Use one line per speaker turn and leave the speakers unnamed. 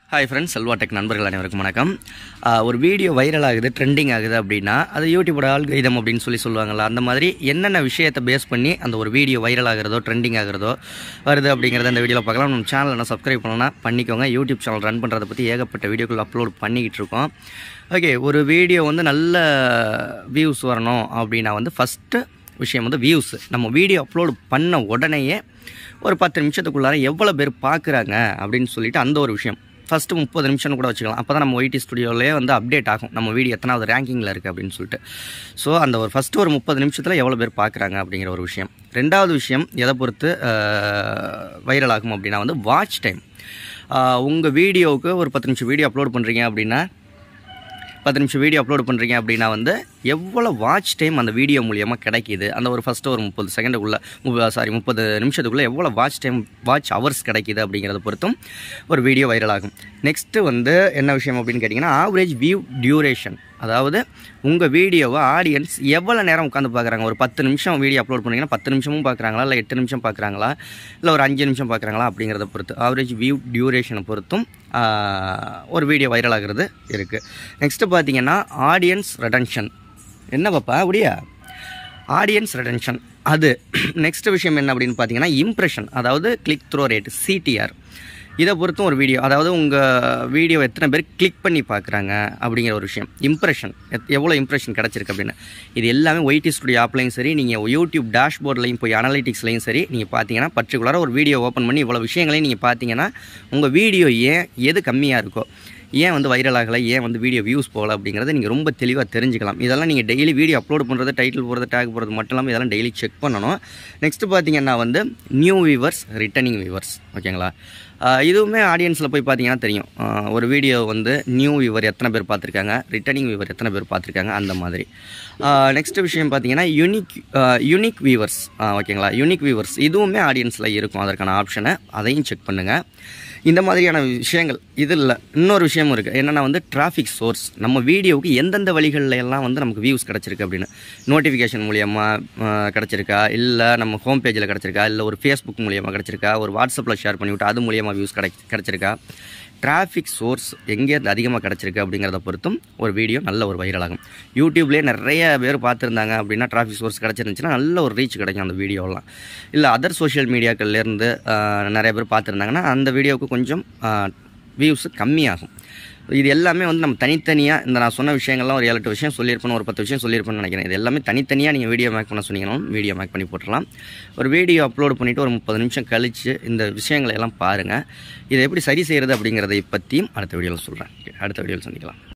hi friends Selva tech நண்பர்கள் அனைவருக்கும் வணக்கம் ஆஹ் ஒரு வீடியோ வைரல் ஆகுது ட்ரெண்டிங் ஆகுது அப்படின்னா அது யூடியூபோட ஆல்கைதம் அப்படின்னு சொல்லி சொல்லுவாங்கள்ல அந்த மாதிரி என்னென்ன விஷயத்தை பேஸ் பண்ணி அந்த ஒரு வீடியோ வைரல் ஆகிறதோ ட்ரெண்டிங் ஆகிறதோ வருது அப்படிங்கிறத இந்த வீடியோவில் பார்க்கலாம் நம்ம சேனல் என்ன சப்ஸ்கிரைப் பண்ணணும்னா பண்ணிக்கோங்க யூடியூப் சேனல் ரன் பண்ணுறதை பற்றி ஏகப்பட்ட வீடியோக்கள் அப்லோட் பண்ணிக்கிட்டு இருக்கோம் ஓகே ஒரு வீடியோ வந்து நல்ல வியூஸ் வரணும் அப்படின்னா வந்து ஃபஸ்ட்டு விஷயம் வந்து வியூஸ் நம்ம வீடியோ அப்லோட் பண்ண உடனேயே ஒரு பத்து நிமிஷத்துக்குள்ளார எவ்வளோ பேர் பார்க்குறாங்க அப்படின்னு சொல்லிட்டு அந்த ஒரு விஷயம் ஃபஸ்ட்டு முப்பது நிமிஷம்னு கூட வச்சுக்கலாம் அப்போ தான் நம்ம ஒய்டி ஸ்டுடியோவிலே வந்து அப்டேட் ஆகும் நம்ம வீடியோ எத்தனாவது ரேங்கிங்கில் இருக்குது அப்படின்னு சொல்லிட்டு ஸோ அந்த ஒரு ஃபஸ்ட்டு ஒரு முப்பது நிமிஷத்தில் எவ்வளோ பேர் பார்க்குறாங்க அப்படிங்கிற ஒரு விஷயம் ரெண்டாவது விஷயம் எதை பொறுத்து வைரல் ஆகும் அப்படின்னா வந்து வாட்ச் டைம் உங்கள் வீடியோவுக்கு ஒரு பத்து நிமிஷம் வீடியோ அப்லோட் பண்ணுறீங்க அப்படின்னா பத்து நிமிஷம் வீடியோ அப்லோட் பண்ணுறீங்க அப்படின்னா வந்து எவ்வளோ வாட்ச் டைம் அந்த வீடியோ மூலியமாக கிடைக்கிது அந்த ஒரு ஃபஸ்ட்டு ஒரு முப்பது செகண்டுக்குள்ளே சாரி முப்பது நிமிஷத்துக்குள்ளே எவ்வளோ வாட்ச் டைம் வாட்ச் ஹவர்ஸ் கிடைக்கிது அப்படிங்கிறத பொறுத்தும் ஒரு வீடியோ வைரல் ஆகும் நெக்ஸ்ட்டு வந்து என்ன விஷயம் அப்படின்னு கேட்டிங்கன்னா ஆவரேஜ் வியூ டியூரேஷன் அதாவது உங்கள் வீடியோவை ஆடியன்ஸ் எவ்வளோ நேரம் உட்காந்து பார்க்குறாங்க ஒரு பத்து நிமிஷம் வீடியோ அப்லோட் பண்ணிங்கன்னா பத்து நிமிஷமும் பார்க்குறாங்களா இல்லை எட்டு நிமிஷம் பார்க்குறாங்களா இல்லை ஒரு அஞ்சு நிமிஷம் பார்க்குறாங்களா அப்படிங்கிறத பொறுத்து ஆவரேஜ் வியூ டியூரேஷனை பொறுத்தும் ஆஹ், ஒரு வீடியோ வைரல் ஆகிறது இருக்குது நெக்ஸ்ட்டு பார்த்தீங்கன்னா ஆடியன்ஸ் ரெடன்ஷன் என்ன பாப்பா அப்படியா ஆடியன்ஸ் ரெடன்ஷன் அது நெக்ஸ்ட் விஷயம் என்ன அப்படின்னு பார்த்தீங்கன்னா இம்ப்ரெஷன் அதாவது கிளிக் த்ரோ ரேட் சிடிஆர் இதை பொறுத்தும் ஒரு வீடியோ அதாவது உங்கள் வீடியோ எத்தனை பேர் கிளிக் பண்ணி பார்க்குறாங்க அப்படிங்கிற ஒரு விஷயம் இம்ப்ரெஷன் எவ்வளோ இம்ப்ரெஷன் கிடச்சிருக்கு அப்படின்னு இது எல்லாமே ஒய்டி ஸ்டுடியோ ஆப்லையும் சரி நீங்கள் யூடியூப் டேஷ்போர்ட்லையும் போய் அனலிட்டிக்ஸ்லையும் சரி நீங்கள் பார்த்தீங்கன்னா பர்டிகுலராக ஒரு வீடியோ ஓப்பன் பண்ணி இவ்வளோ விஷயங்களையும் நீங்கள் பார்த்தீங்கன்னா உங்கள் வீடியோ ஏன் எது கம்மியாக இருக்கோ ஏன் வந்து வைரல் ஆகலை ஏன் வந்து வீடியோ வியூஸ் போகல அப்படிங்கிறத நீங்கள் ரொம்ப தெளிவாக தெரிஞ்சுக்கலாம் இதெல்லாம் நீங்கள் டெய்லி வீடியோ அப்லோட் பண்ணுறது டைட்டில் போடுறது டேக் போடுறது மட்டும் இல்லாமல் இதெல்லாம் டெய்லி செக் பண்ணணும் நெக்ஸ்ட்டு பார்த்தீங்கன்னா வந்து நியூ வியூவர்ஸ் ரிட்டர்னிங் வியூவர்ஸ் ஓகேங்களா ஆஹ் இதுவுமே ஆடியன்ஸில் போய் பார்த்தீங்கன்னா தெரியும் ஆஹ் ஒரு வீடியோ வந்து நியூ வியூவர் எத்தனை பேர் பார்த்துருக்காங்க ரிட்டர்னிங் வியூவர் எத்தனை பேர் பார்த்துருக்காங்க அந்த மாதிரி நெக்ஸ்ட் விஷயம் பார்த்தீங்கன்னா யூனிக் யூனிக் வியூவர்ஸ் ஓகேங்களா யூனிக் வியூவர்ஸ் இதுவுமே ஆடியன்ஸில் இருக்கும் அதற்கான ஆப்ஷனை அதையும் செக் பண்ணுங்கள் இந்த மாதிரியான விஷயங்கள் இது இல்லை இன்னொரு விஷயமும் இருக்குது என்னென்னா வந்து டிராஃபிக் சோர்ஸ் நம்ம வீடியோவுக்கு எந்தெந்த வழிகளில் எல்லாம் வந்து நமக்கு வியூஸ் கிடச்சிருக்கு அப்படின்னு நோட்டிஃபிகேஷன் மூலியமாக கிடச்சிருக்கா இல்லை நம்ம ஹோம் பேஜில் கிடச்சிருக்கா இல்லை ஒரு ஃபேஸ்புக் மூலியமாக கிடச்சிருக்கா ஒரு வாட்ஸ்அப்பில் ஷேர் பண்ணிவிட்டு அது மூலியமாக வியூஸ் கிடை கிடச்சிருக்கா டிராஃபிக் சோர்ஸ் எங்கேருந்து அதிகமாக கிடச்சிருக்கு அப்படிங்கிறத பொறுத்தும் ஒரு வீடியோ நல்ல ஒரு வைரல் ஆகும் யூடியூப்லேயே நிறைய பேர் பார்த்துருந்தாங்க அப்படின்னா டிராஃபிக் சோர்ஸ் கிடச்சிருந்துச்சுன்னா நல்ல ஒரு ரீச் கிடைக்கும் அந்த வீடியோலாம் இல்லை அதர் சோஷியல் மீடியாக்கள்லேருந்து நிறைய பேர் பார்த்துருந்தாங்கன்னா அந்த வீடியோவுக்கு கொஞ்சம் வியூஸ் கம்மியாகும் இது எல்லாமே வந்து நம்ம தனித்தனியாக இந்த நான் சொன்ன விஷயங்கள்லாம் ஒரு ஏழு எட்டு விஷயம் சொல்லியிருப்பேன் ஒரு பத்து விஷயம் சொல்லியிருப்பேன்னு நினைக்கிறேன் இது எல்லாமே தனித்தனியாக நீங்கள் வீடியோ மேக் பண்ண சொன்னீங்கன்னா வீடியோ மேக் பண்ணி போட்டுடலாம் ஒரு வீடியோ அப்லோட் பண்ணிவிட்டு ஒரு முப்பது நிமிஷம் கழித்து இந்த விஷயங்களை எல்லாம் பாருங்கள் இதை எப்படி சரி செய்கிறது அப்படிங்கிறதை பற்றியும் அடுத்த வீடியோவில் சொல்கிறேன் அடுத்த வீடியோவில் சந்திக்கலாம்